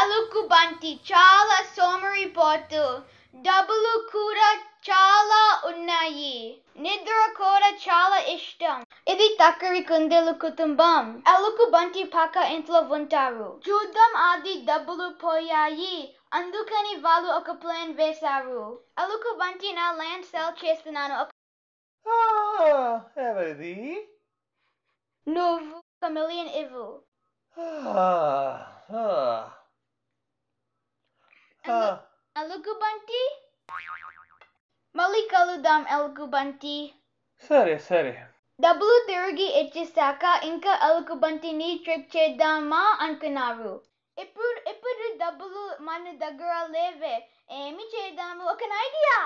ఎలుకు బంటి చాలా సోమరిపోతు డబ్బులు కూడా చాలా ఉన్నాయి నిద్ర కూడా చాలా ఇష్టం ఇది తక్కరి కుందేలు కుటుంబం ఎలుకు బంటి పక్క ఇంట్లో ఉంటారు చూద్దాం అది డబ్బులు పోయాయి అందుకని వాళ్ళు ఒక ప్లాన్ వేశారు ఎలుకు బంటి నా ల్యాండ్ సెల్ చేస్తున్నాను ఒక- ఆ, ఎవరిది నువ్వు ఒక మిలియన్ ఇవ్వు ఆ, ఆ. ఆ, ఎలుగు బంటి మళ్ళీ కలుద్దాం ఎలుగు బంటి సరే సరే డబ్బులు తిరిగి ఇచ్చేసాక ఇంకా ఎలుగు బంటిని ట్రిక్ చేద్దామా అనుకున్నారు ఇప్పుడు ఇప్పుడు డబ్బులు మన దగ్గర లేవే ఏమి చేద్దాము ఒక ఐడియా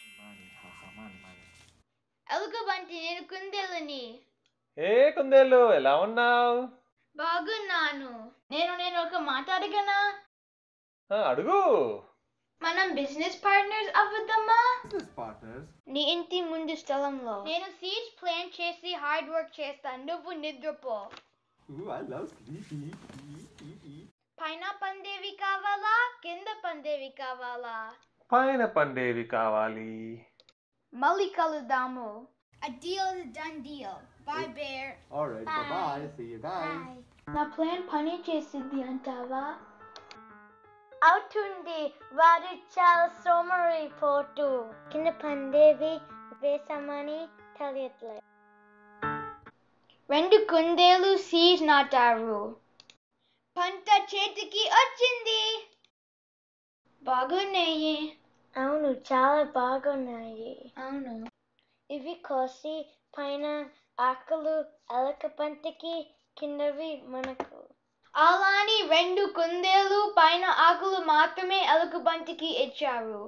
ఎలుగు బంటి నేను కుందేలని ఏ కుందేలు ఎలా ఉన్నావు బాగున్నాను నేను నేను ఒక మాట అడగనా అడుగు మనం బిజినెస్ పార్ట్నర్స్ అవ్వద్దమ్మా Business partners. నీ ఇంటి ముందు స్థలంలో నేను సీట్స్ ప్లాన్ చేసి హార్డ్ వర్క్ చేస్తాను నువ్వు నిద్రపో Ooh, I love sleepy. Eat, eat, eat. పైన పందేవి కావాలా కింద పందేవి కావాలా పైన పండేవి కావాలి మళ్ళీ కలుద్దాము A deal is a done deal. Bye, Bear. All right, bye bye. See you guys. నా ప్లాన్ పని చేసింది అంటావా అవుతుంది వాడు చాలా సోమరిపోటు కింద పందేవి వేసామని తెలియట్లేదు రెండు కుందేలు సీజ్ నాటారు పంట చేతికి వచ్చింది బాగున్నాయి అవును చాలా బాగున్నాయి అవును ఇవి కోసి పైన ఆకులు ఎలక పంటకి కిందవి మనకు అలాని రెండు కుందేలు పైన ఆకులు మాత్రమే ఎలుక బంటికి ఇచ్చారు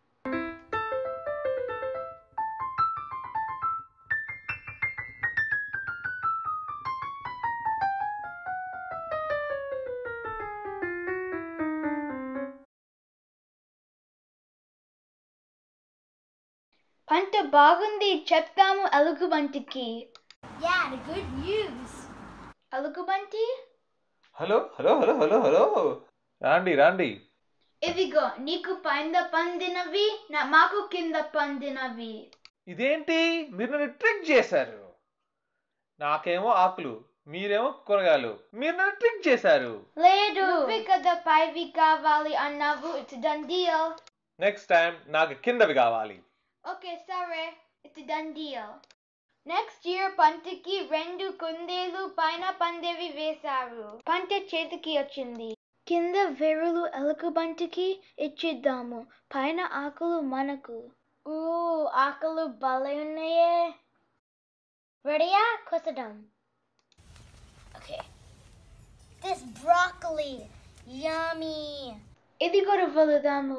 పంట బాగుంది చెప్తాము ఎలుగుబంటికి Yeah, the good news. ఎలుగుబంటి hello hello hello hello hello రాండి రాండి ఇదిగో నీకు పైన పండినవి నా మాకు కింద పండినవి ఇదేంటి మీరు నన్ను ట్రిక్ చేశారు నాకేమో ఆకులు మీరేమో కూరగాయలు మీరు నన్ను ట్రిక్ చేశారు లేదు నువ్వే కదా పైవి కావాలి అన్నావు it's done deal next time నాకు కిందవి కావాలి ఓకే సరే it's done deal next year పంటకి రెండు కుందేలు పైన పందేవి వేశారు పంట చేతికి వచ్చింది కింద వెరులు ఎలుక బంటికి ఇచ్చిద్దాము పైన ఆకులు మనకు ఊ ఆకులు భలే ఉన్నాయే రెడీయా కొసడం ఓకే దిస్ బ్రాకలీ యమ్మీ ఇది కూడా వెళదాము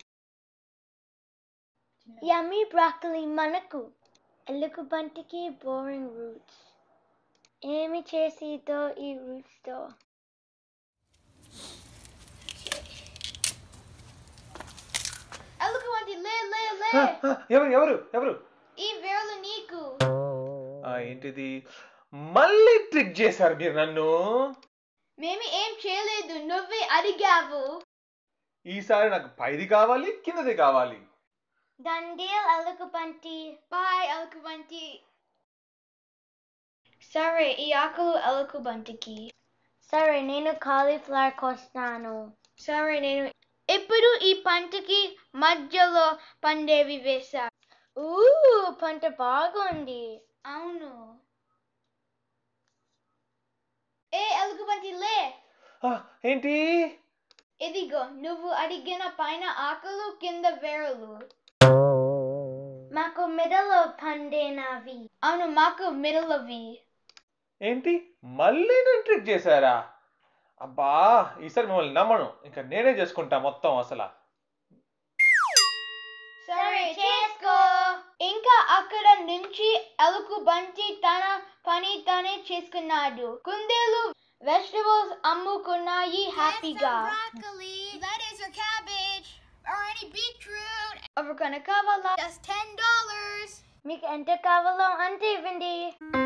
యమ్మీ బ్రాకలీ మనకు ఎలుగు బంటికి బోరింగ్ రూట్స్ ఏమి చేసిదో ఈ రూట్స్తో ఎలుగు బంటి లే లే లే హ, హ, ఎవరు ఎవరు ఎవరు ఈ వేర్లు నీకు ఆ, ఏంటిది మళ్ళీ ట్రిక్ చేశారు మీరు నన్ను మేము ఏం చేయలేదు నువ్వే అడిగావు ఈసారి నాకు పైది కావాలి కిందది కావాలి దండేల్ ఎలుగు బంటి బాయ్ ఎలుగు బంటి సరే ఈ ఆకులు ఎలుగు బంటికి సరే నేను కాలీఫ్లవర్ కోస్తాను సరే నేను ఇప్పుడు ఈ పంటకి మధ్యలో పండేవి వేసా ఊ పంట బాగుంది అవును ఏ ఎలుగు బంటి లే ఆ, ఏంటి ఇదిగో నువ్వు అడిగిన పైన ఆకులు కింద వేరులు మాకు మిడలో పండినవి అవును మాకు మిడలవి ఏంటి మళ్ళీ నన్ను ట్రిక్ చేశారా అబ్బా ఈసారి మిమ్మల్ని నమ్మను ఇంకా నేనే చేసుకుంటా మొత్తం అసలు సరే చేసుకో ఇంకా అక్కడ నుంచి ఎలుకు బంటి తన పని తానే చేసుకున్నాడు కుందేలు వెజిటబుల్స్ అమ్ముకున్నాయి హ్యాపీగా broccoli, lettuce or cabbage, or any beetroot. ఎవరికైనా కావాలా Just ten dollars. మీకు ఎంత కావాలో అంతే ఇవ్వండి